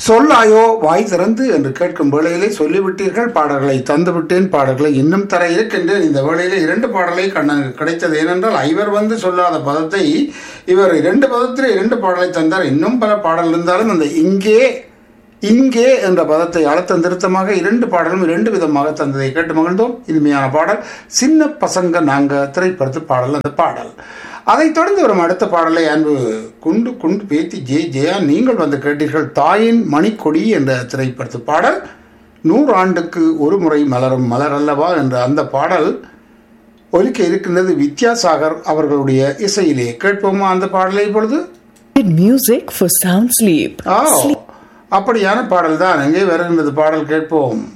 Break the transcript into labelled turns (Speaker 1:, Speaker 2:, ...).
Speaker 1: சொல்லாயோ வாய் திறந்து என்று கேட்கும் வேளையிலே சொல்லிவிட்டீர்கள் பாடல்களை தந்துவிட்டேன் பாடல்களை இன்னும் தர இருக்கின்றேன் இந்த வேளையிலே இரண்டு பாடலை கண்ணனுக்கு கிடைத்தது ஏனென்றால் ஐவர் வந்து சொல்லாத பதத்தை இவர் இரண்டு பதத்தில் இரண்டு பாடலை தந்தார் இன்னும் பல பாடல் இருந்தாலும் அந்த இங்கே இங்கே என்ற பதத்தை அழுத்தம் திருத்தமாக இரண்டு பாடலும் இரண்டு விதமாக தந்ததை கேட்டு மகிழ்ந்தோம் இனிமையான பாடல் சின்ன பசங்க நாங்க திரைப்படத்து பாடல் அந்த பாடல் அதைத் தொடர்ந்து வரும் அடுத்த பாடலை அன்பு குண்டு குண்டு பேத்தி ஜே ஜெயா நீங்கள் வந்து கேட்டீர்கள் தாயின் மணிக்கொடி என்ற திரைப்படத்து பாடல் நூறு ஆண்டுக்கு ஒரு முறை மலரும் மலர் அல்லவா என்ற அந்த பாடல் ஒலிக்க இருக்கின்றது வித்யாசாகர் அவர்களுடைய இசையிலே கேட்போமா அந்த பாடலை இப்பொழுது
Speaker 2: Music for sound sleep.
Speaker 1: ஆ அப்படியான பாடல் தான் எங்கே வருகின்றது பாடல் கேட்போம்